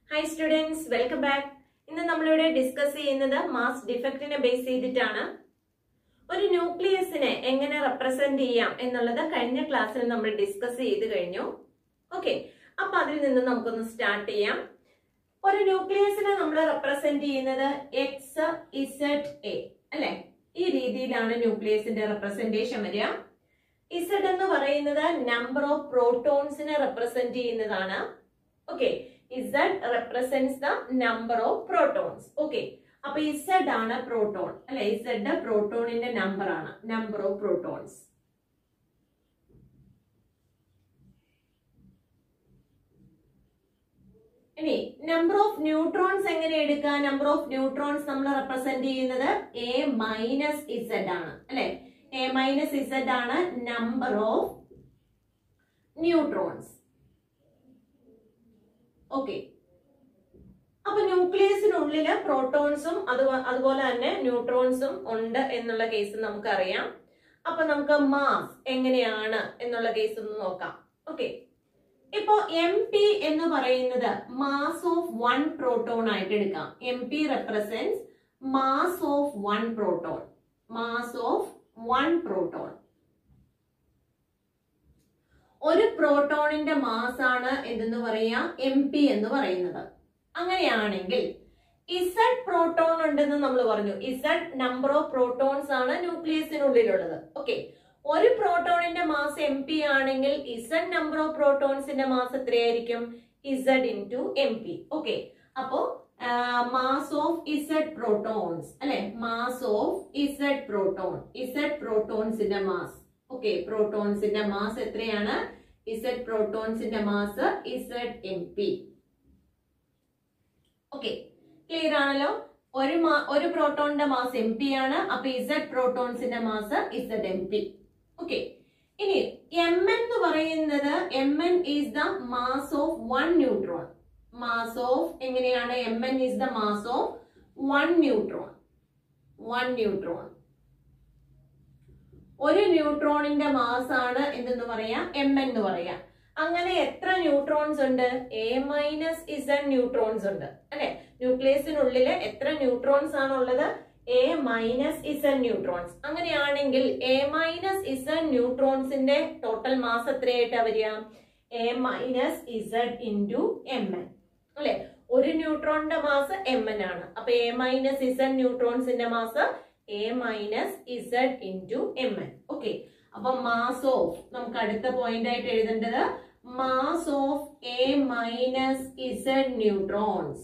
Hi students welcome back ഇന്ന് നമ്മളിവിടെ discuss ചെയ്യുന്നത് മാസ് ഡിഫക്റ്റിനെ ബേസ് ചെയ്തിട്ടാണ് ഒരു ന്യൂക്ലിയസിനെ എങ്ങനെ റെപ്രസെന്റ് ചെയ്യാം എന്നുള്ളത് കഴിഞ്ഞ ക്ലാസ്സിൽ നമ്മൾ ഡിസ്കസ് ചെയ്ത് കഴിഞ്ഞു ഓക്കെ അപ്പൊ അതിൽ നിന്ന് നമുക്കൊന്ന് സ്റ്റാർട്ട് ചെയ്യാം ഒരു ന്യൂക്ലിയസിനെ നമ്മൾ റെപ്രസെന്റ് ചെയ്യുന്നത് എക്സ് ഇസഡ് എ അല്ലെ ഈ രീതിയിലാണ് ന്യൂക്ലിയസിന്റെ റെപ്രസെന്റേഷൻ വരിക ഇസഡ് എന്ന് പറയുന്നത് നമ്പർ ഓഫ് പ്രോട്ടോൺസിനെ റെപ്രസെന്റ് ചെയ്യുന്നതാണ് okay Z represents the number of protons okay അപ്പൊ ഇസഡ് ആണ് പ്രോട്ടോൺ അല്ലെ ഇസഡ് പ്രോട്ടോണിന്റെ നമ്പർ ആണ് നമ്പർ ഓഫ് പ്രോട്ടോൺസ് ഇനി നമ്പർ ഓഫ് ന്യൂട്രോൺസ് എങ്ങനെ എടുക്കുക നമ്പർ ഓഫ് ന്യൂട്രോൺസ് നമ്മൾ റെപ്രസെന്റ് ചെയ്യുന്നത് എ മൈനസ് ഇസഡ് ആണ് അല്ലെ എ മൈനസ് ഇസഡ് ആണ് നമ്പർ ഓഫ് ന്യൂട്രോൺസ് ഓക്കെ അപ്പൊ ന്യൂക്ലിയസിനുള്ളില് പ്രോട്ടോൺസും അത് അതുപോലെ തന്നെ ന്യൂട്രോൺസും ഉണ്ട് എന്നുള്ള കേസ് നമുക്കറിയാം അപ്പൊ നമുക്ക് മാസ് എങ്ങനെയാണ് എന്നുള്ള കേസ് ഒന്ന് നോക്കാം ഓക്കെ ഇപ്പോ എം പി എന്ന് പറയുന്നത് മാസ് ഓഫ് വൺ പ്രോട്ടോൺ ആയിട്ട് എടുക്കാം M P represent mass of one proton mass of one proton ഒരു പ്രോട്ടോണിന്റെ മാസ് ആണ് എന്തെന്ന് പറയാ എം പി എന്ന് പറയുന്നത് അങ്ങനെയാണെങ്കിൽ ഇസഡ് പ്രോട്ടോൺ ഉണ്ടെന്ന് നമ്മൾ പറഞ്ഞു ഇസഡ് നമ്പർ ഓഫ് പ്രോട്ടോൺസ് ആണ് ന്യൂക്ലിയസിനുള്ളിലുള്ളത് ഓക്കെ ഒരു പ്രോട്ടോണിന്റെ മാസ് എം പി ആണെങ്കിൽ ഇസഡ് നമ്പർ ഓഫ് പ്രോട്ടോൺസിന്റെ മാസ് എത്രയായിരിക്കും Z into M P okay അപ്പോ മാസ് ഓഫ് ഇസഡ് പ്രോട്ടോൺസ് അല്ലെ mass of Z proton Z പ്രോട്ടോൺസിന്റെ മാസ് ഓക്കെ പ്രോട്ടോൺസിന്റെ മാസ് എത്രയാണ് ഇസഡ് പ്രോട്ടോൺസിന്റെ mass Z M P okay clear ആണല്ലോ ഒരു മാ- ഒരു പ്രോട്ടോണിന്റെ മാസ് എം പി ആണ് അപ്പൊ ഇസഡ് പ്രോട്ടോൺസിന്റെ mass Z M P okay ഇനി എം എന്ന് പറയുന്നത് M N is the mass of one neutron mass of എങ്ങനെയാണ് M N is the mass of one neutron one neutron ഒരു ന്യൂട്രോണിന്റെ മാസ് ആണ് എന്തെന്ന് പറയാം എം എന്ന് പറയാം അങ്ങനെ എത്ര ന്യൂട്രോൺസ് ഉണ്ട് എ മൈനസ് ഇസഡ് ന്യൂട്രോൺസ് ഉണ്ട് അല്ലെ ന്യൂക്ലിയസിനുള്ളില് എത്ര ന്യൂട്രോൺസ് ആണ് ഉള്ളത് എ മൈനസ് ഇസഡ് ന്യൂട്രോൺസ് അങ്ങനെയാണെങ്കിൽ എ മൈനസ് ഇസഡ് ന്യൂട്രോൺസിന്റെ ടോട്ടൽ മാസ് എത്രയായിട്ടാ വരിക A minus Z into M N അല്ലെ ഒരു ന്യൂട്രോണിന്റെ മാസ് എം എൻ ആണ് അപ്പൊ എ മൈനസ് ഇസഡ് ന്യൂട്രോൺസിന്റെ mass A minus Z into M N okay അപ്പൊ മാസ് ഓഫ് നമുക്ക് അടുത്ത പോയിന്റ് ആയിട്ട് എഴുതേണ്ടത് mass of A minus Z neutrons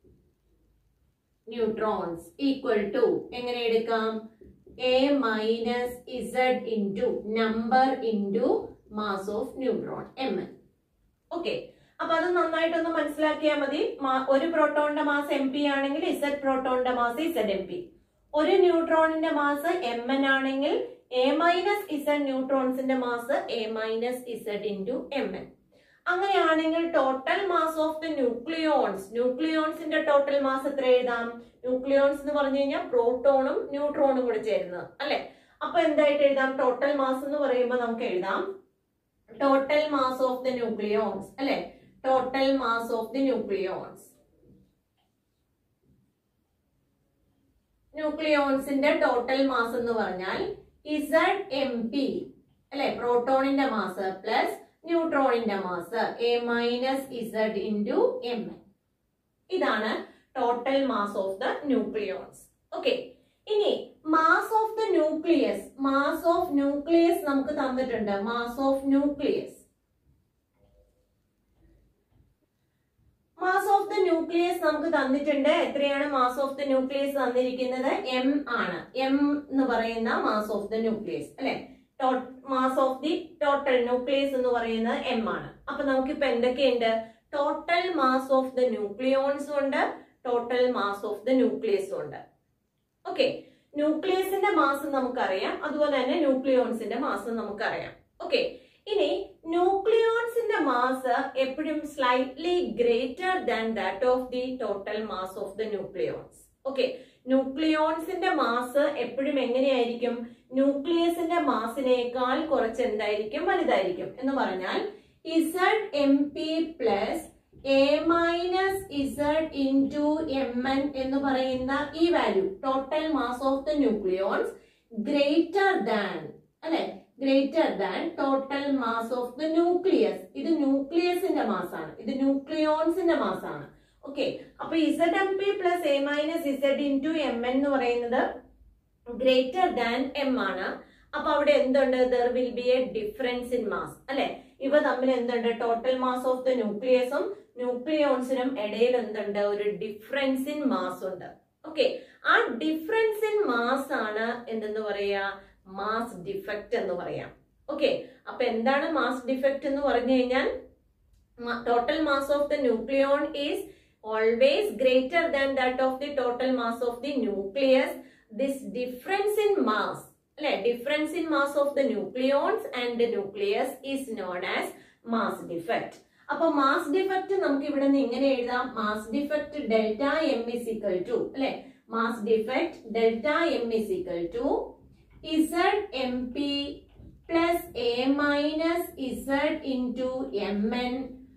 neutrons equal to എങ്ങനെ എടുക്കാം A minus Z into number into mass of neutron M N okay അപ്പൊ അത് നന്നായിട്ടൊന്ന് മനസ്സിലാക്കിയാൽ മതി മാ- ഒരു പ്രോട്ടോണിന്റെ മാസ് എം പി ആണെങ്കിൽ ഇസഡ് പ്രോട്ടോണിന്റെ മാസ് ഇസഡ് എം പി ഒരു ന്യൂട്രോണിന്റെ മാസ് എം എൻ ആണെങ്കിൽ എ മൈനസ് ഇസഡ് ന്യൂട്രോൺസിന്റെ mass A minus Z into M N അങ്ങനെയാണെങ്കിൽ total mass of the nucleons ന്യൂക്ലിയോൺസിന്റെ ടോട്ടൽ മാസ് എത്ര എഴുതാം ന്യൂക്ലിയോൺസ് എന്ന് പറഞ്ഞു കഴിഞ്ഞാൽ പ്രോട്ടോണും ന്യൂട്രോണും കൂടെ ചേരുന്നത് അല്ലെ അപ്പൊ എന്തായിട്ട് എഴുതാം ടോട്ടൽ മാസ് എന്ന് പറയുമ്പോൾ നമുക്ക് എഴുതാം total mass of the nucleons അല്ലെ total mass of the nucleons ന്യൂക്ലിയോൺസിന്റെ ടോട്ടൽ മാസ് എന്ന് പറഞ്ഞാൽ ഇസഡ് എം പി അല്ലെ പ്രോട്ടോണിന്റെ മാസ് പ്ലസ് ന്യൂട്രോണിന്റെ mass A minus Z into M N ഇതാണ് total mass of the nucleons okay ഇനി mass of the nucleus mass of nucleus നമുക്ക് തന്നിട്ടുണ്ട് mass of nucleus mass of the nucleus നമുക്ക് തന്നിട്ടുണ്ട് എത്രയാണ് മാസ് ഓഫ് ദ ന്യൂക്ലിയസ് തന്നിരിക്കുന്നത് M ആണ് M എന്ന് പറയുന്ന മാസ് ഓഫ് ദ ന്യൂക്ലിയസ് അല്ലെ mass of the total nucleus എന്ന് പറയുന്നത് എം ആണ് അപ്പൊ നമുക്കിപ്പോ എന്തൊക്കെയുണ്ട് ടോട്ടൽ മാസ് ഓഫ് ദ ന്യൂക്ലിയോൺസും ഉണ്ട് ടോട്ടൽ മാസ് ഓഫ് ദ ന്യൂക്ലിയസും ഉണ്ട് ഓക്കെ ന്യൂക്ലിയസിന്റെ മാസ് നമുക്കറിയാം അതുപോലെ തന്നെ ന്യൂക്ലിയോൺസിന്റെ മാസ് നമുക്കറിയാം ഓക്കെ ഇനി ന്യൂക്ലിയോൺസിന്റെ മാസ് എപ്പോഴും slightly greater than that of the total mass of the nucleons okay ന്യൂക്ലിയോൺസിന്റെ മാസ് എപ്പോഴും എങ്ങനെയായിരിക്കും ന്യൂക്ലിയസിന്റെ മാസിനേക്കാൾ കുറച്ച് എന്തായിരിക്കും വലുതായിരിക്കും എന്ന് പറഞ്ഞാൽ Z M P plus A minus Z into M N എന്ന് പറയുന്ന ഈ value total mass of the nucleons greater than അല്ലെ greater than total mass of the nucleus ഇത് ന്യൂക്ലിയസിന്റെ മാസ് ആണ് ഇത് ന്യൂക്ലിയോൺസിന്റെ മാസ് ആണ് ഓക്കെ അപ്പൊ Z M P plus A minus Z into M N എന്ന് പറയുന്നത് ഗ്രേറ്റർ ദാൻ എം ആണ് അപ്പൊ അവിടെ എന്തുണ്ട് there will be a difference in mass അല്ലെ ഇവ തമ്മിൽ എന്തുണ്ട് ടോട്ടൽ മാസ് ഓഫ് ദ ന്യൂക്ലിയസും ന്യൂക്ലിയോൺസിനും ഇടയിൽ എന്തുണ്ട് ഒരു ഡിഫറൻസ് ഇൻ മാസ് ഉണ്ട് ഓക്കെ ആ ഡിഫറൻസ് ഇൻ മാസ് ആണ് എന്തെന്ന് പറയാ മാസ് ഡിഫക്റ്റ് എന്ന് പറയാം ഓക്കെ അപ്പൊ എന്താണ് മാസ് ഡിഫക്റ്റ് എന്ന് പറഞ്ഞു കഴിഞ്ഞാൽ total mass of the nucleon is always greater than that of the total mass of the nucleus this difference in mass അല്ലെ difference in mass of the nucleons and nucleus is known as mass defect അപ്പൊ mass defect നമുക്ക് ഇവിടെ നിന്ന് ഇങ്ങനെ എഴുതാം mass defect delta M is equal to അല്ലെ mass defect delta M is equal to Z M P plus A minus Z into M N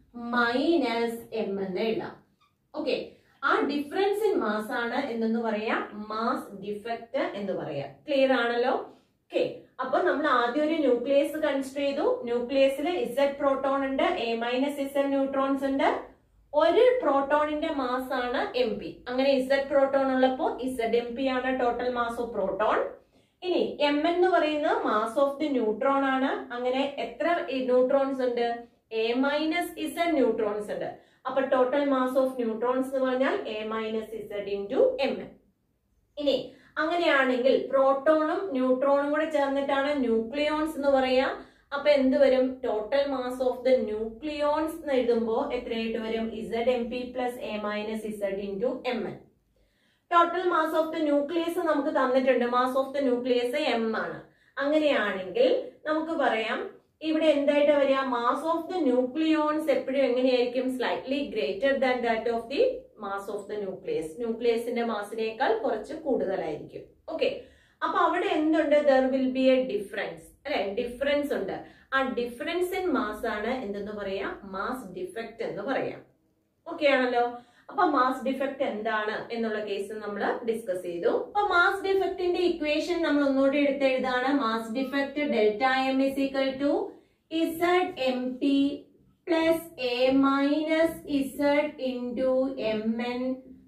minus M എന്ന് എഴുതാം okay ആ ഡിഫറൻസ് ഇൻ മാസ് ആണ് എന്തെന്ന് പറയാം മാസ് ഡിഫക്റ്റ് എന്ന് പറയാം clear ആണല്ലോ ഓക്കെ അപ്പൊ നമ്മൾ ആദ്യം ഒരു ന്യൂക്ലിയസ് കൺസിഡർ ചെയ്തു ന്യൂക്ലിയസിൽ ഇസഡ് പ്രോട്ടോൺ ഉണ്ട് എ മൈനസ് ഇസഡ് ന്യൂട്രോൺസ് ഉണ്ട് ഒരു പ്രോട്ടോണിന്റെ മാസ് ആണ് എം പി അങ്ങനെ ഇസഡ് പ്രോട്ടോൺ ഉള്ളപ്പോ ഇസഡ് എം പി ആണ് ടോട്ടൽ മാസ് ഓഫ് പ്രോട്ടോൺ ഇനി എം എന്ന് പറയുന്നത് മാസ് ഓഫ് ദി ന്യൂട്രോൺ ആണ് അങ്ങനെ എത്ര ന്യൂട്രോൺസ് ഉണ്ട് എ മൈനസ് ഇസഡ് ന്യൂട്രോൺസ് ഉണ്ട് അപ്പൊ ടോട്ടൽ മാസ് ഓഫ് ന്യൂട്രോൺസ് എന്ന് പറഞ്ഞാൽ A minus Z into M N ഇനി അങ്ങനെയാണെങ്കിൽ പ്രോട്ടോണും ന്യൂട്രോണും കൂടെ ചേർന്നിട്ടാണ് ന്യൂക്ലിയോൺസ് എന്ന് പറയാം അപ്പൊ എന്ത് വരും total mass of the nucleons എന്ന് എഴുതുമ്പോൾ എത്രയായിട്ട് വരും Z M P plus A minus Z into M N total mass of the nucleus നമുക്ക് തന്നിട്ടുണ്ട് mass of the nucleus M ആണ് അങ്ങനെയാണെങ്കിൽ നമുക്ക് പറയാം ഇവിടെ എന്തായിട്ട് വരിക മാസ് ഓഫ് ദ ന്യൂക്ലിയോൺസ് എപ്പോഴും എങ്ങനെയായിരിക്കും slightly greater than that of the mass of the nucleus ന്യൂക്ലിയസിന്റെ മാസിനേക്കാൾ കുറച്ച് കൂടുതലായിരിക്കും ഓക്കെ അപ്പൊ അവിടെ എന്തുണ്ട് there will be a difference അല്ലെ ഡിഫറൻസ് ഉണ്ട് ആ ഡിഫറൻസ് ഇൻ മാസ് ആണ് എന്തെന്ന് പറയാ മാസ് ഡിഫക്റ്റ് എന്ന് പറയാം ഓക്കെ ആണല്ലോ അപ്പൊ മാസ് ഡിഫക്റ്റ് എന്താണ് എന്നുള്ള കേസ് നമ്മൾ ഡിസ്കസ് ചെയ്തു അപ്പൊ മാസ് ഡിഫക്റ്റിന്റെ ഇക്വേഷൻ നമ്മൾ ഒന്നുകൂടി എടുത്തെഴുതാണ് mass defect delta M is equal to Z M P plus A minus Z into M N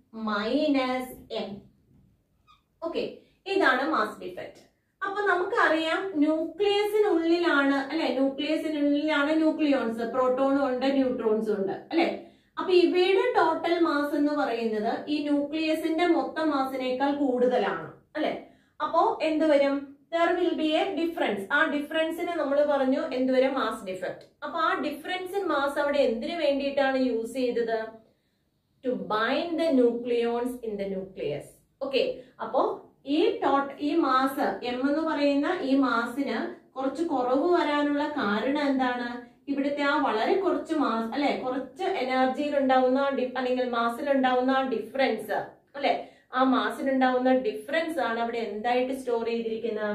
minus M okay ഇതാണ് മാസ് ഡിഫക്റ്റ് അപ്പൊ നമുക്കറിയാം ന്യൂക്ലിയസിനുള്ളിലാണ് അല്ലെ ന്യൂക്ലിയസിനുള്ളിലാണ് ന്യൂക്ലിയോൺസ് പ്രോട്ടോണും ഉണ്ട് ന്യൂട്രോൺസും ഉണ്ട് അല്ലെ അപ്പൊ ഇവയുടെ ടോട്ടൽ മാസ് എന്ന് പറയുന്നത് ഈ ന്യൂക്ലിയസിന്റെ മൊത്തം മാസിനേക്കാൾ കൂടുതലാണ് അല്ലെ അപ്പോ എന്ത് വരും there will be a difference ആ ഡിഫറൻസിന് നമ്മൾ പറഞ്ഞു എന്തുവരും മാസ് ഡിഫക്റ്റ് അപ്പൊ ആ ഡിഫറൻസ് ഇൻ മാസ് അവിടെ എന്തിനു വേണ്ടിയിട്ടാണ് യൂസ് ചെയ്തത് to bind the nucleons in the nucleus okay അപ്പോ ഈ ടോട്ട് ഈ മാസ് എം എന്ന് പറയുന്ന ഈ മാസിന് കുറച്ച് കുറവ് വരാനുള്ള കാരണം എന്താണ് ഇവിടുത്തെ ആ വളരെ കുറച്ച് മാസ് അല്ലെ കുറച്ച് എനർജിയിൽ ഉണ്ടാവുന്ന ഡി- അല്ലെങ്കിൽ മാസിൽ ഉണ്ടാവുന്ന ആ ഡിഫറൻസ് അല്ലെ ആ മാസിൽ ഉണ്ടാവുന്ന ഡിഫറൻസ് ആണ് അവിടെ എന്തായിട്ട് സ്റ്റോർ ചെയ്തിരിക്കുന്നത്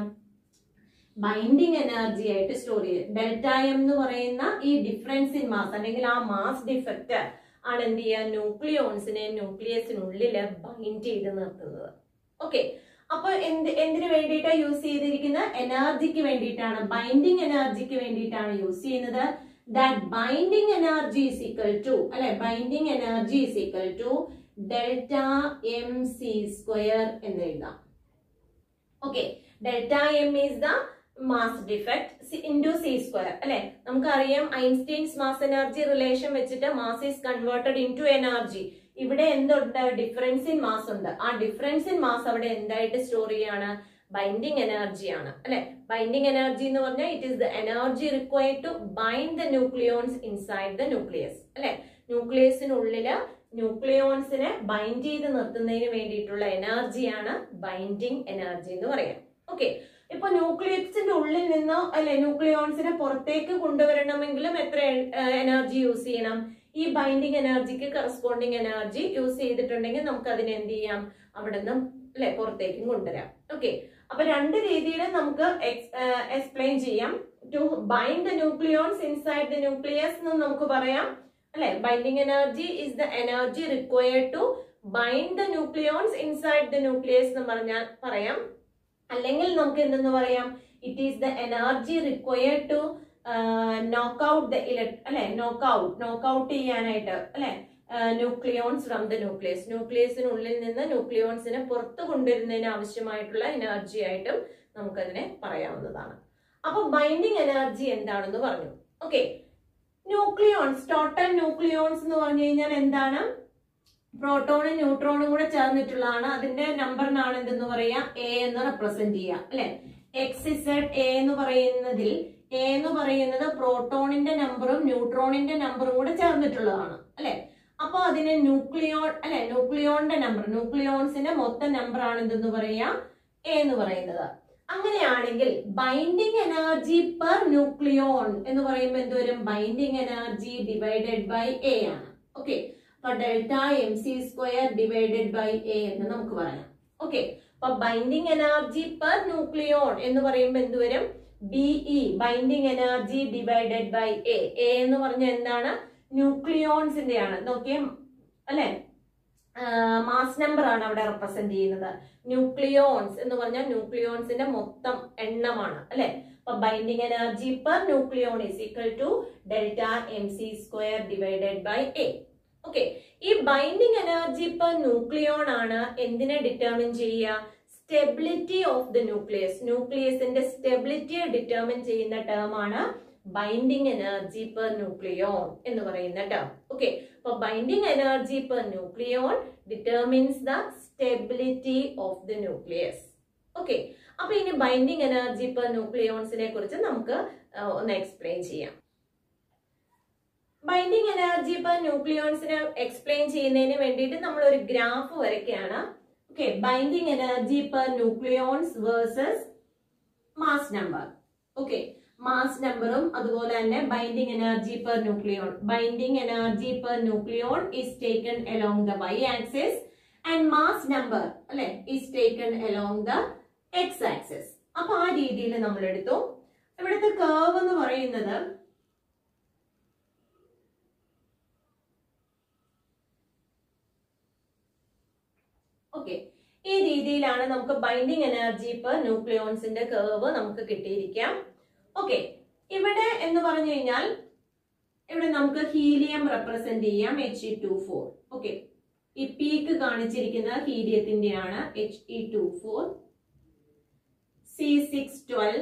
ബൈൻഡിങ് എനർജി ആയിട്ട് സ്റ്റോർ ചെയ്ത് ഡെൽറ്റ എം എന്ന് പറയുന്ന ഈ ഡിഫറൻസ് ഇൻ മാസ് അല്ലെങ്കിൽ ആ മാസ് ഡിഫക്റ്റ് ആണ് എന്ത് ചെയ്യുക ന്യൂക്ലിയോൺസിനെ ന്യൂക്ലിയസിനുള്ളിൽ ബൈൻഡ് ചെയ്ത് നിർത്തുന്നത് ഓക്കെ അപ്പൊ എന്ത് എന്തിനു വേണ്ടിയിട്ടാണ് യൂസ് ചെയ്തിരിക്കുന്നത് എനർജിക്ക് വേണ്ടിയിട്ടാണ് ബൈൻഡിങ് എനർജിക്ക് വേണ്ടിയിട്ടാണ് യൂസ് ചെയ്യുന്നത് that binding energy is equal to അല്ലെ binding energy is equal to delta M C square എന്ന് എഴുതാം okay delta M is the mass defect into C square അല്ലെ നമുക്കറിയാം ഐൻസ്റ്റീൻസ് മാസ് എനർജി റിലേഷൻ വെച്ചിട്ട് mass is converted into energy ഇവിടെ എന്തുണ്ട് difference in mass ഉണ്ട് ആ difference in mass അവിടെ എന്തായിട്ട് സ്റ്റോർ ചെയ്യാണ് ബൈൻഡിങ് എനർജി ആണ് അല്ലെ ബൈൻഡിങ് എനർജി എന്ന് പറഞ്ഞാൽ it is the energy required to bind the nucleons inside the nucleus അല്ലെ ന്യൂക്ലിയസിനുള്ളില് ന്യൂക്ലിയോൺസിനെ ബൈൻഡ് ചെയ്ത് നിർത്തുന്നതിന് വേണ്ടിയിട്ടുള്ള എനർജിയാണ് ബൈൻഡിങ് എനർജി എന്ന് പറയാം ഓക്കെ ഇപ്പൊ ന്യൂക്ലിയസിന്റെ ഉള്ളിൽ നിന്ന് അല്ലെ ന്യൂക്ലിയോൺസിനെ പുറത്തേക്ക് കൊണ്ടുവരണമെങ്കിലും എത്ര എനർജി യൂസ് ചെയ്യണം ഈ ബൈൻഡിങ് എനർജിക്ക് കറസ്പോണ്ടിങ് എനർജി യൂസ് ചെയ്തിട്ടുണ്ടെങ്കിൽ നമുക്ക് അതിനെ എന്ത് ചെയ്യാം അവിടെ നിന്ന് അല്ലെ പുറത്തേക്കും കൊണ്ടുവരാം ഓക്കെ അപ്പൊ രണ്ട് രീതിയിൽ നമുക്ക് എക്സ്പ്ലെയിൻ ചെയ്യാം to bind the nucleons inside the nucleus എന്ന് നമുക്ക് പറയാം അല്ലെ binding energy is the energy required to bind the nucleons inside the nucleus എന്ന് പറഞ്ഞാൽ പറയാം അല്ലെങ്കിൽ നമുക്ക് എന്തെന്ന് പറയാം it is the energy required to knock out the elect അല്ലെ നോക്ക് ഔട്ട് നോക്ക് ഔട്ട് ചെയ്യാനായിട്ട് അല്ലെ ന്യൂക്ലിയോൺസ് ഫ്രം ദ ന്യൂക്ലിയസ് ന്യൂക്ലിയസിനുള്ളിൽ നിന്ന് ന്യൂക്ലിയോൺസിനെ പുറത്തു കൊണ്ടുവരുന്നതിന് ആവശ്യമായിട്ടുള്ള എനർജി ആയിട്ടും നമുക്കതിനെ പറയാവുന്നതാണ് അപ്പൊ ബൈൻഡിങ് എനർജി എന്താണെന്ന് പറഞ്ഞു ഓക്കെ ന്യൂക്ലിയോൺസ് ടോട്ടൽ ന്യൂക്ലിയോൺസ് എന്ന് പറഞ്ഞു കഴിഞ്ഞാൽ എന്താണ് പ്രോട്ടോണും ന്യൂട്രോണും കൂടെ ചേർന്നിട്ടുള്ളതാണ് അതിന്റെ നമ്പറിനാണ് എന്തെന്ന് പറയാ എ എന്ന് റെപ്രസെന്റ് ചെയ്യുക അല്ലെ എക്സ് ഇസഡ് എ എന്ന് പറയുന്നതിൽ എ എന്ന് പറയുന്നത് പ്രോട്ടോണിന്റെ നമ്പറും ന്യൂട്രോണിന്റെ നമ്പറും കൂടെ ചേർന്നിട്ടുള്ളതാണ് അല്ലെ അപ്പൊ അതിന് ന്യൂക്ലിയോൺ അല്ലെ ന്യൂക്ലിയോണിന്റെ നമ്പർ ന്യൂക്ലിയോൺസിന്റെ മൊത്തം നമ്പർ ആണ് എന്തെന്ന് പറയാ എ എന്ന് പറയുന്നത് അങ്ങനെയാണെങ്കിൽ ബൈൻഡിങ് എനർജി പെർ ന്യൂക്ലിയോൺ എന്ന് പറയുമ്പോൾ എന്തുവരും binding energy divided by A ആണ് ഓക്കെ അപ്പൊ delta M C square divided by A എന്ന് നമുക്ക് പറയാം ഓക്കെ അപ്പൊ ബൈൻഡിങ് എനർജി പെർ ന്യൂക്ലിയോൺ എന്ന് പറയുമ്പോൾ എന്തുവരും B E binding energy divided by A A എന്ന് പറഞ്ഞ എന്താണ് ന്യൂക്ലിയോൺസിന്റെ ആണ് നോക്കിയേ അല്ലെ മാസ് നമ്പർ ആണ് അവിടെ റെപ്രസെന്റ് ചെയ്യുന്നത് ന്യൂക്ലിയോൺസ് എന്ന് പറഞ്ഞാൽ ന്യൂക്ലിയോൺസിന്റെ മൊത്തം എണ്ണമാണ് അല്ലെ അപ്പൊ binding energy per nucleon is equal to delta M C square divided by A okay ഈ ബൈൻഡിങ് എനർജി പെർ ന്യൂക്ലിയോൺ ആണ് എന്തിനെ ഡിറ്റർമിൻ ചെയ്യുക സ്റ്റെബിലിറ്റി ഓഫ് ദ ന്യൂക്ലിയസ് ന്യൂക്ലിയസിന്റെ സ്റ്റെബിലിറ്റിയെ ഡിറ്റർമിൻ ചെയ്യുന്ന ടേം ആണ് ബൈൻഡിങ് എനർജി പെർ ന്യൂക്ലിയോൺ എന്ന് പറയുന്ന ടേം ഓക്കെ അപ്പൊ binding energy per nucleon determines the stability of the nucleus okay അപ്പൊ ഇനി ബൈൻഡിങ് എനർജി പെർ ന്യൂക്ലിയോൺസിനെ കുറിച്ച് നമുക്ക് ആ, ഒന്ന് എക്സ്പ്ലെയിൻ ചെയ്യാം ബൈൻഡിങ് എനർജി പെർ ന്യൂക്ലിയോൺസിനെ എക്സ്പ്ലെയിൻ ചെയ്യുന്നതിന് വേണ്ടിയിട്ട് നമ്മൾ ഒരു ഗ്രാഫ് വരയ്ക്കുകയാണ് okay binding energy per nucleons versus mass number okay mass നമ്പറും അതുപോലെ തന്നെ binding energy per nucleon binding energy per nucleon is taken along the Y axis and mass number അല്ലെ is taken along the X axis അപ്പൊ ആ രീതിയിൽ നമ്മൾ എടുത്തു ഇവിടുത്തെ കേർവ് എന്ന് പറയുന്നത് ഓക്കെ ഈ രീതിയിലാണ് നമുക്ക് ബൈൻഡിങ് എനർജി പെർ ന്യൂക്ലിയോൺസിന്റെ കേർവ് നമുക്ക് കിട്ടിയിരിക്കാം ഓക്കെ ഇവിടെ എന്ന് പറഞ്ഞു കഴിഞ്ഞാൽ ഇവിടെ നമുക്ക് ഹീലിയം റെപ്രസെന്റ് ചെയ്യാം H E two four okay ഈ പീക്ക് കാണിച്ചിരിക്കുന്ന ഹീലിയത്തിന്റെയാണ് H E two four C six twelve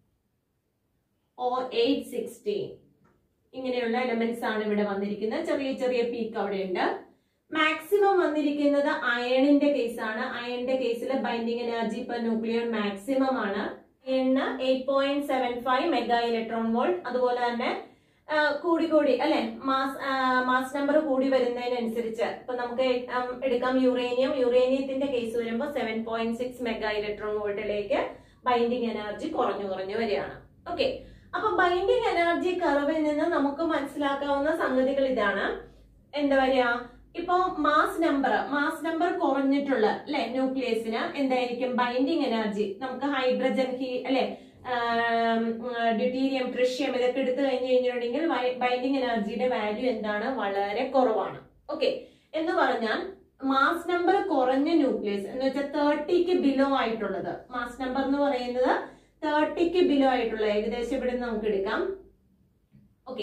O eight sixteen ഇങ്ങനെയുള്ള എലമെന്റ്സ് ആണ് ഇവിടെ വന്നിരിക്കുന്നത് ചെറിയ ചെറിയ പീക്ക് അവിടെ ഉണ്ട് മാക്സിമം വന്നിരിക്കുന്നത് അയണിന്റെ കേസാണ് അയണിന്റെ കേസിൽ binding energy per nuclear maximum ആണ് അയണിന് eight point seven five mega electron volt അതുപോലെ തന്നെ ആ, കൂടി കൂടി അല്ലെ മാസ് മാസ് നമ്പർ കൂടി വരുന്നതിനനുസരിച്ച് ഇപ്പൊ നമുക്ക് ഉം, എടുക്കാം യുറേനിയം യുറേനിയത്തിന്റെ കേസ് വരുമ്പോൾ seven point six mega electron വോൾട്ടിലേക്ക് ബൈൻഡിങ് എനർജി കുറഞ്ഞു കുറഞ്ഞു വരികയാണ് ഓക്കെ അപ്പൊ ബൈൻഡിങ് എനർജി കർവിൽ നിന്ന് നമുക്ക് മനസ്സിലാക്കാവുന്ന സംഗതികൾ ഇതാണ് എന്താ പറയാ ഇപ്പൊ മാസ് നമ്പർ മാസ് നമ്പർ കുറഞ്ഞിട്ടുള്ള അല്ലെ ന്യൂക്ലിയസിന് എന്തായിരിക്കും ബൈൻഡിങ് എനർജി നമുക്ക് ഹൈഡ്രജൻ ഹീ അല്ലെ ഡ്യൂട്ടീരിയം ട്രിഷ്യം ഇതൊക്കെ എടുത്തു കഴിഞ്ഞു കഴിഞ്ഞിട്ടുണ്ടെങ്കിൽ ബൈൻഡിങ് എനർജിയുടെ വാല്യൂ എന്താണ് വളരെ കുറവാണ് ഓക്കെ എന്ന് പറഞ്ഞാൽ മാസ് നമ്പർ കുറഞ്ഞ ന്യൂക്ലിയസ് എന്ന് വെച്ചാൽ തേർട്ടിക്ക് ബിലോ ആയിട്ടുള്ളത് മാസ് നമ്പർ എന്ന് പറയുന്നത് തേർട്ടിക്ക് ബിലോ ആയിട്ടുള്ള ഏകദേശം ഇവിടെ നിന്ന് നമുക്ക് എടുക്കാം ഓക്കെ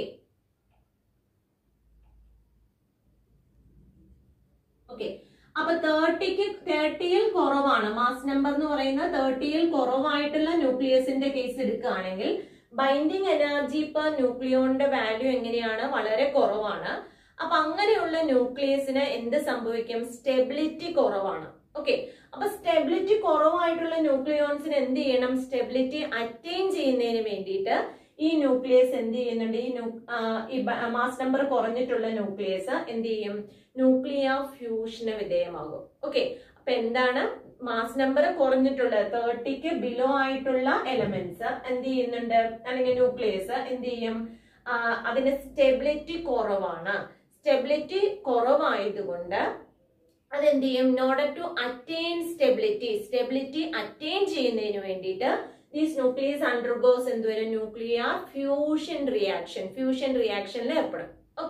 ഓക്കെ അപ്പൊ തേർട്ടിക്ക് തേർട്ടിയിൽ കുറവാണ് മാസ് നമ്പർ എന്ന് പറയുന്നത് തേർട്ടിയിൽ കുറവായിട്ടുള്ള ന്യൂക്ലിയസിന്റെ കേസ് എടുക്കുകയാണെങ്കിൽ ബൈൻഡിങ് എനർജി പെർ ന്യൂക്ലിയോണിന്റെ വാല്യൂ എങ്ങനെയാണ് വളരെ കുറവാണ് അപ്പൊ അങ്ങനെയുള്ള ന്യൂക്ലിയസിന് എന്ത് സംഭവിക്കും സ്റ്റെബിലിറ്റി കുറവാണ് ഓക്കെ അപ്പൊ സ്റ്റെബിലിറ്റി കുറവായിട്ടുള്ള ന്യൂക്ലിയോൺസിന് എന്ത് ചെയ്യണം സ്റ്റെബിലിറ്റി അറ്റൈൻ ചെയ്യുന്നതിന് വേണ്ടിയിട്ട് ഈ ന്യൂക്ലിയസ് എന്ത് ചെയ്യുന്നുണ്ട് ഈ ന്യൂ- ആ, ഈ മാസ് നമ്പർ കുറഞ്ഞിട്ടുള്ള ന്യൂക്ലിയസ് എന്ത് ചെയ്യും ന്യൂക്ലിയർ ഫ്യൂഷന് വിധേയമാകും ഓക്കെ അപ്പൊ എന്താണ് മാസ് നമ്പർ കുറഞ്ഞിട്ടുള്ള തേർട്ടിക്ക് ബിലോ ആയിട്ടുള്ള എലമെന്റ്സ് എന്ത് ചെയ്യുന്നുണ്ട് അല്ലെങ്കിൽ ന്യൂക്ലിയസ് എന്ത് ചെയ്യും ആ, അതിന് സ്റ്റെബിലിറ്റി കുറവാണ് സ്റ്റെബിലിറ്റി കുറവായതുകൊണ്ട് അതെന്ത് ചെയ്യും in order to attain stability stability attain ചെയ്യുന്നതിന് വേണ്ടിയിട്ട് ദീസ് ന്യൂക്ലിയസ് അണ്ടർഗോസ് എന്തുവരും ന്യൂക്ലിയർ ഫ്യൂഷൻ റിയാക്ഷൻ ഫ്യൂഷൻ റിയാക്ഷനിൽ ഏർപ്പെടും ഓക്കെ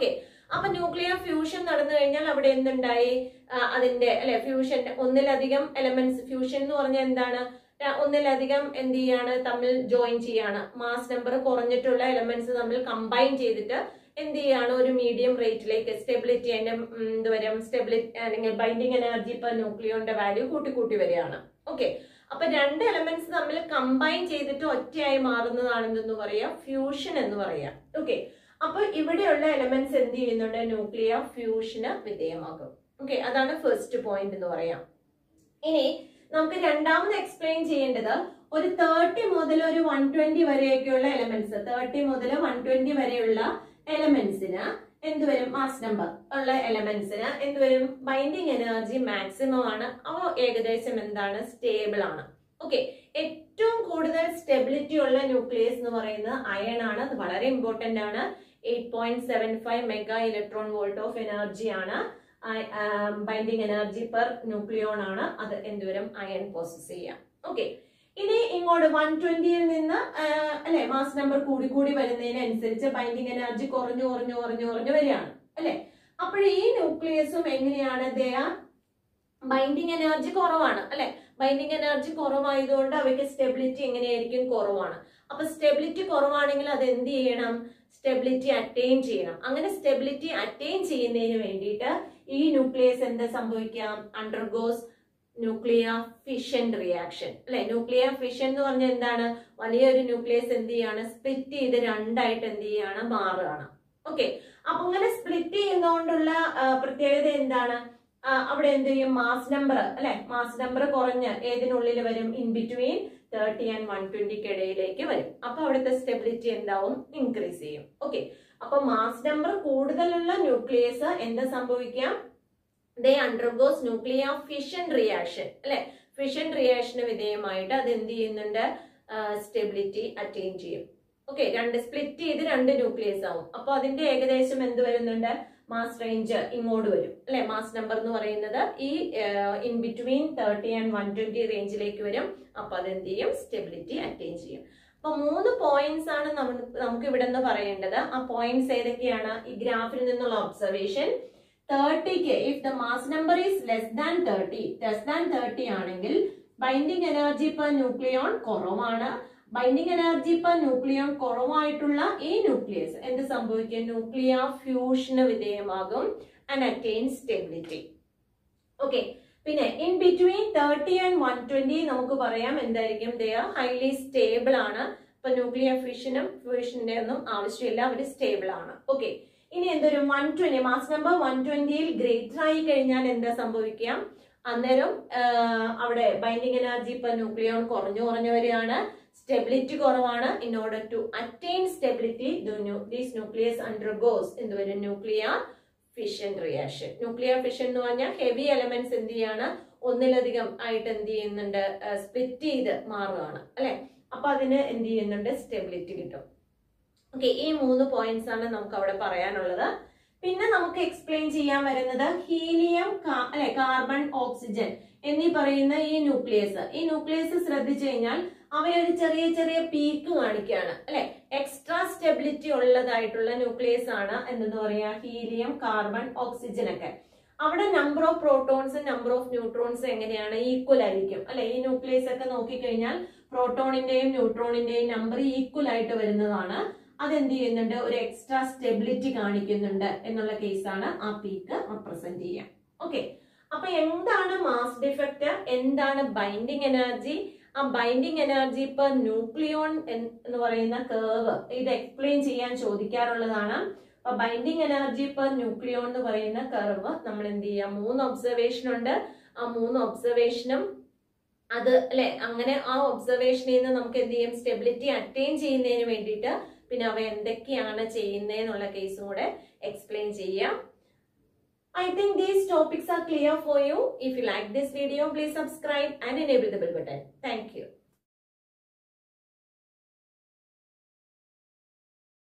അപ്പൊ ന്യൂക്ലിയർ ഫ്യൂഷൻ നടന്നു കഴിഞ്ഞാൽ അവിടെ എന്തുണ്ടായി ആ, അതിന്റെ അല്ലെ ഫ്യൂഷൻ ഒന്നിലധികം എലമെന്റ്സ് ഫ്യൂഷൻ എന്ന് പറഞ്ഞാൽ എന്താണ് ര- ഒന്നിലധികം എന്ത് ചെയ്യാണ് തമ്മിൽ ജോയിൻ ചെയ്യാണ് മാസ് നമ്പർ കുറഞ്ഞിട്ടുള്ള എലമെന്റ്സ് തമ്മിൽ കമ്പൈൻ ചെയ്തിട്ട് എന്ത് ചെയ്യാണ് ഒരു മീഡിയം റേറ്റിലേക്ക് സ്റ്റെബിലിറ്റി അതിന്റെ ഉം, എന്ത് വരും സ്റ്റെബിലിറ്റി അല്ലെങ്കിൽ ബൈൻഡിങ് എനർജി പെർ ന്യൂക്ലിയോന്റെ വാല്യൂ കൂട്ടി കൂട്ടി വരികയാണ് ഓക്കെ അപ്പൊ രണ്ട് എലമെന്റ്സ് തമ്മിൽ കമ്പൈൻ ചെയ്തിട്ട് ഒറ്റയായി മാറുന്നതാണ് എന്തെന്ന് പറയാ ഫ്യൂഷൻ എന്ന് പറയാം ഓക്കെ അപ്പൊ ഇവിടെയുള്ള എലമെന്റ്സ് എന്ത് ചെയ്യുന്നുണ്ട് ന്യൂക്ലിയർ ഫ്യൂഷന് വിധേയമാകും ഓക്കെ അതാണ് ഫസ്റ്റ് പോയിന്റ് എന്ന് പറയാം ഇനി നമുക്ക് രണ്ടാമത് എക്സ്പ്ലെയിൻ ചെയ്യേണ്ടത് ഒരു തേർട്ടി മുതൽ ഒരു വൺ ട്വന്റി വരെയൊക്കെയുള്ള എലമെന്റ്സ് തേർട്ടി മുതൽ വൺ ട്വന്റി വരെയുള്ള എലമെന്റ്സിന് എന്തുവരും മാസ് നമ്പർ ഉള്ള എലമെന്റ്സിന് എന്തുവരും ബൈൻഡിങ് എനർജി മാക്സിമം ആണ് അവ ഏകദേശം എന്താണ് സ്റ്റേബിൾ ആണ് ഓക്കെ ഏറ്റവും കൂടുതൽ സ്റ്റെബിലിറ്റി ഉള്ള ന്യൂക്ലിയസ് എന്ന് പറയുന്നത് അയൺ ആണ് അത് വളരെ ഇമ്പോർട്ടന്റ് ആണ് eight point seven five mega electron volt of energy ആണ് ബൈൻഡിങ് എനർജി പെർ ന്യൂക്ലിയോൺ ആണ് അത് എന്തുവരും അയൺ പോസസ് ചെയ്യാം ഓക്കെ ഇനി ഇങ്ങോട്ട് വൺ ട്വന്റിയിൽ നിന്ന് ആ, അല്ലെ മാസ് നമ്പർ കൂടി കൂടി വരുന്നതിനനുസരിച്ച് ബൈൻഡിങ് എനർജി കുറഞ്ഞു കുറഞ്ഞു കുറഞ്ഞു കുറഞ്ഞു വരികയാണ് അല്ലെ അപ്പോൾ ഈ ന്യൂക്ലിയസും എങ്ങനെയാണ് ദേ ആർ ബൈൻഡിങ് എനർജി കുറവാണ് അല്ലെ ബൈൻഡിങ് എനർജി കുറവായതുകൊണ്ട് അവയ്ക്ക് സ്റ്റെബിലിറ്റി എങ്ങനെയായിരിക്കും കുറവാണ് അപ്പൊ സ്റ്റെബിലിറ്റി കുറവാണെങ്കിൽ അത് എന്ത് ചെയ്യണം സ്റ്റെബിലിറ്റി അറ്റൈൻ ചെയ്യണം അങ്ങനെ സ്റ്റെബിലിറ്റി അറ്റൈൻ ചെയ്യുന്നതിന് വേണ്ടിയിട്ട് ഈ ന്യൂക്ലിയസ് എന്താ സംഭവിക്കാം അണ്ടർഗോസ് ന്യൂക്ലിയർ ഫിഷൻ റിയാക്ഷൻ അല്ലെ ന്യൂക്ലിയർ ഫിഷൻ എന്ന് പറഞ്ഞാൽ എന്താണ് വലിയൊരു ന്യൂക്ലിയസ് എന്ത് ചെയ്യാണ് സ്പ്ലിറ്റ് ചെയ്ത് രണ്ടായിട്ട് എന്ത് ചെയ്യാണ് മാറുകയാണ് ഓക്കെ അപ്പൊ അങ്ങനെ സ്പ്ലിറ്റ് ചെയ്യുന്നതുകൊണ്ടുള്ള ആ, പ്രത്യേകത എന്താണ് ആ, അവിടെ എന്ത് ചെയ്യും മാസ് നമ്പർ അല്ലെ മാസ് നമ്പർ കുറഞ്ഞ് ഏതിനുള്ളിൽ വരും in between thirty and one ട്വന്റിക്ക് ഇടയിലേക്ക് വരും അപ്പൊ അവിടുത്തെ സ്റ്റെബിലിറ്റി എന്താവും ഇൻക്രീസ് ചെയ്യും ഓക്കെ അപ്പൊ മാസ് നമ്പർ കൂടുതലുള്ള ന്യൂക്ലിയസ് എന്താ സംഭവിക്കാം they undergoes nuclear fission reaction അല്ലെ ഫിഷൻ റിയാക്ഷന് വിധേയമായിട്ട് അത് എന്ത് ചെയ്യുന്നുണ്ട് സ്റ്റെബിലിറ്റി അറ്റൈൻ ചെയ്യും ഓക്കെ രണ്ട് സ്പ്ലിറ്റ് ചെയ്ത് രണ്ട് ന്യൂക്ലിയസ് ആവും അപ്പൊ അതിന്റെ ഏകദേശം എന്ത് വരുന്നുണ്ട് മാസ് റേഞ്ച് ഇങ്ങോട്ട് വരും അല്ലെ മാസ് നമ്പർ എന്ന് പറയുന്നത് ഈ in between thirty and one twenty റേഞ്ചിലേക്ക് വരും അപ്പൊ അത് എന്ത് ചെയ്യും സ്റ്റെബിലിറ്റി അറ്റൈൻ ചെയ്യും അപ്പൊ മൂന്ന് പോയിന്റ്സ് ആണ് നമ്മ- നമുക്ക് ഇവിടെ നിന്ന് പറയേണ്ടത് ആ പോയിന്റ്സ് ഏതൊക്കെയാണ് ഈ ഗ്രാഫിൽ നിന്നുള്ള ഒബ്സർവേഷൻ തേർട്ടിക്ക് if the mass number is less than thirty less than thirty ആണെങ്കിൽ ബൈൻഡിങ് എനർജി പെർ ന്യൂക്ലിയോൺ കുറവാണ് ബൈൻഡിങ് എനർജി പെർ ന്യൂക്ലിയോൺ കുറവായിട്ടുള്ള ഈ ന്യൂക്ലിയസ് എന്ത് സംഭവിക്കും ന്യൂക്ലിയർ ഫ്യൂഷന് വിധേയമാകും ആൻഡ് അറ്റൈൻ സ്റ്റെബിലിറ്റി ഓക്കെ പിന്നെ in between thirty and one twenty നമുക്ക് പറയാം എന്തായിരിക്കും ദേ ആർ ഹൈലി സ്റ്റേബിൾ ആണ് ഇപ്പൊ ന്യൂക്ലിയർ ഫിഷനും ഫ്യൂഷന്റെ ഒന്നും ആവശ്യമില്ല അവർ സ്റ്റേബിൾ ആണ് ഓക്കെ ഇനി എന്തൊരു one twenty mass number one ട്വന്റിയിൽ ഗ്രേറ്റർ ആയി കഴിഞ്ഞാൽ എന്താ സംഭവിക്കാം അന്നേരം ആ, അവിടെ ബൈൻഡിങ് എനർജി ഇപ്പൊ ന്യൂക്ലിയോൺ കുറഞ്ഞു കുറഞ്ഞു വരികയാണ് സ്റ്റെബിലിറ്റി കുറവാണ് in order to attain stability these nucleus undergoes എന്ത് വരും nuclear fission reaction nuclear fission എന്ന് പറഞ്ഞാൽ ഹെവി എലമെന്റ്സ് എന്ത് ചെയ്യാണ് ഒന്നിലധികം ആയിട്ട് എന്ത് ചെയ്യുന്നുണ്ട് സ്പ്ലിറ്റ് ചെയ്ത് മാറുകയാണ് അല്ലെ അപ്പൊ അതിന് എന്ത് ചെയ്യുന്നുണ്ട് സ്റ്റെബിലിറ്റി കിട്ടും ഓക്കെ ഈ മൂന്ന് പോയിന്റ്സ് ആണ് നമുക്ക് അവിടെ പറയാനുള്ളത് പിന്നെ നമുക്ക് എക്സ്പ്ലെയിൻ ചെയ്യാൻ വരുന്നത് ഹീലിയം അല്ലെ കാർബൺ ഓക്സിജൻ എന്നീ പറയുന്ന ഈ ന്യൂക്ലിയസ് ഈ ന്യൂക്ലിയസ് ശ്രദ്ധിച്ചു കഴിഞ്ഞാൽ അവയൊരു ചെറിയ ചെറിയ പീക്ക് കാണിക്കുകയാണ് അല്ലെ എക്സ്ട്രാ സ്റ്റെബിലിറ്റി ഉള്ളതായിട്ടുള്ള ന്യൂക്ലിയസ് ആണ് എന്തെന്ന് പറയാ ഹീലിയം കാർബൺ ഓക്സിജൻ ഒക്കെ അവിടെ number of protons number of neutrons എങ്ങനെയാണ് ഈക്വൽ ആയിരിക്കും അല്ലെ ഈ ന്യൂക്ലിയസ് ഒക്കെ നോക്കിക്കഴിഞ്ഞാൽ പ്രോട്ടോണിന്റെയും ന്യൂട്രോണിന്റെയും നമ്പർ ഈക്വൽ ആയിട്ട് വരുന്നതാണ് അതെന്ത് ചെയ്യുന്നുണ്ട് ഒരു എക്സ്ട്രാ സ്റ്റെബിലിറ്റി കാണിക്കുന്നുണ്ട് എന്നുള്ള കേസാണ് ആ പീക്ക് റെപ്രസെന്റ് ചെയ്യാം ഓക്കെ അപ്പൊ എന്താണ് മാസ് ഡിഫക്റ്റ് എന്താണ് ബൈൻഡിങ് എനർജി ആ ബൈൻഡിങ് എനർജി പെർ ന്യൂക്ലിയോൺ എന്ന് പറയുന്ന കേർവ് ഇത് എക്സ്പ്ലെയിൻ ചെയ്യാൻ ചോദിക്കാറുള്ളതാണ് അപ്പൊ ബൈൻഡിങ് എനർജി പെർ ന്യൂക്ലിയോൺ എന്ന് പറയുന്ന കർവ് നമ്മൾ എന്ത് ചെയ്യാം മൂന്ന് ഒബ്സർവേഷൻ ഉണ്ട് ആ മൂന്ന് ഒബ്സർവേഷനും അത് അല്ലെ അങ്ങനെ ആ ഒബ്സർവേഷനിൽ നിന്ന് നമുക്ക് എന്ത് ചെയ്യും സ്റ്റെബിലിറ്റി അറ്റൈൻ ചെയ്യുന്നതിന് വേണ്ടിയിട്ട് പിന്നെ അവ എന്തൊക്കെയാണ് ചെയ്യുന്നതെന്നുള്ള കേസും കൂടെ എക്സ്പ്ലെയിൻ ചെയ്യാം I think these topics are clear for you. If you like this video, please subscribe and enable the bell button. Thank you.